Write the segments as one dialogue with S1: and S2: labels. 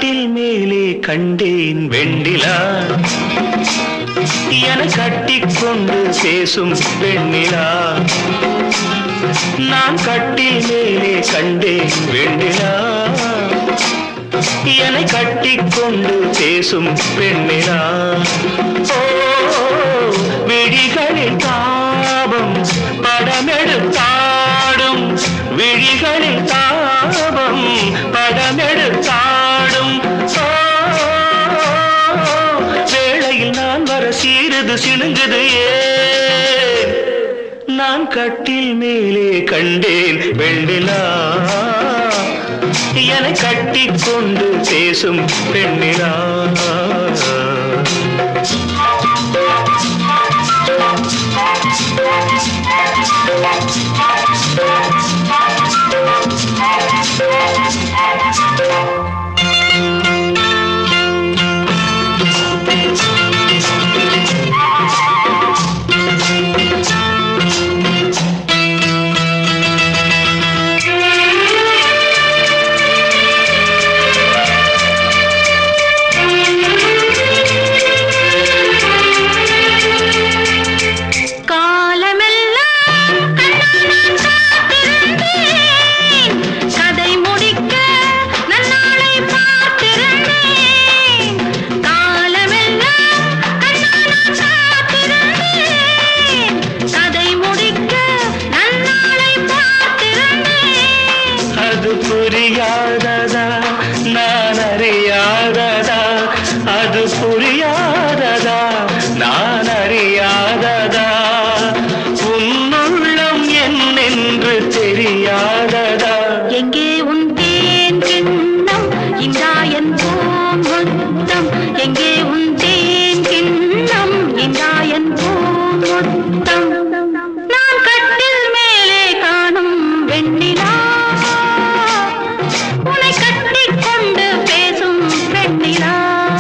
S1: கட்டில் மேலே கண்டேன் வெண்ணிலா என கட்டிக்கொண்டு பேசும் வெண்ணிலா நான் கட்டில் மேலே கண்டேன் வெண்ணிலா என்னை கட்டிக்கொண்டு பேசும் பெண்ணிலா ஓ விழிகளில் தாபம் படமெடுத்தாடும் விழிகளில் தாபம் படமெடுத்தாடும் ஓ வேளையில் நான் வர சீருது சிணுங்குது ஏன் நான் கட்டில் மேலே கண்டேன் வெண்ணிலா என கட்டிக்கொண்டு பேசும் பெண்ணிலா
S2: காலமெல்லாம் கண்ணால் காத்திருந்தேன். கதை முடிக்க நன்னாளை பார்த்திருந்தேன். காலமெல்லாம் கண்ணால் காத்திருந்தேன். கதை முடிக்க நன்னாளை பார்த்திருந்தேன்.
S1: அது புரியாததா நான் அறியாததா அது புரியாததா நான் அறியாததா உன்னுள்ளம் என்னென்று தெரியாததா
S2: எங்கே உன் தேன் கிண்ணம் இன்றாயன் பூமுத்தம் எங்கே உன் தேன் கிண்ணம் இன்றாயன் பூமுத்தம் நான் கட்டில் மேலே காணும் வெண்ணிலா உன்னை கட்டிக்கொண்டு பேசும் பெண்ணிலா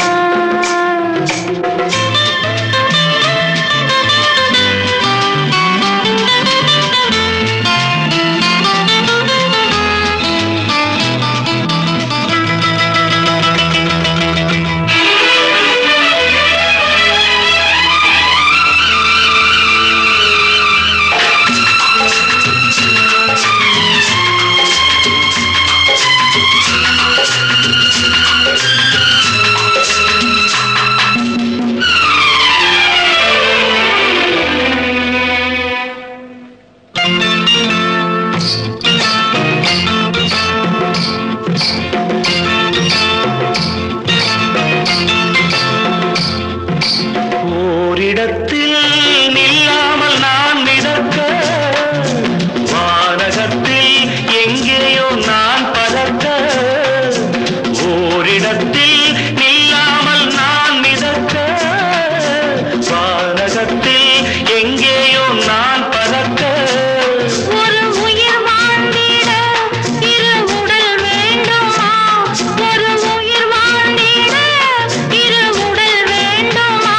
S1: ஓரிடத்தில் நில்லாமல் நான் மிதக்க வானகத்தில் எங்கேயோ நான் பதக்க ஓரிடத்தில் நில்லாமல் நான் மிதக்க வானகத்தில் எங்கேயோ நான் பதக்க
S2: ஒரு உயிர் வாழ்ந்திட இரு உடல் வேண்டுமா ஒரு உயிர் வாழ்ந்திட இரு உடல் வேண்டுமா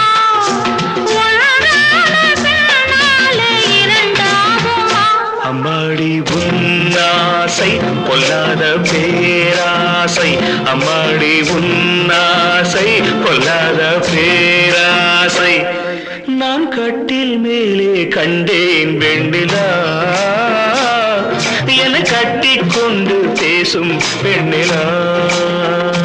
S2: ஒன்றான பெண்ணாலே இரண்டாகுமா
S1: அம்மாடி உன்னாசை பொல்லாத பேராசை அம்மாடி உன்னாசை பொல்லாத பேராசை நான் கட்டில் மேலே கண்டேன் வெண்ணிலா என கட்டிக்கொண்டு பேசும் பெண்ணிலா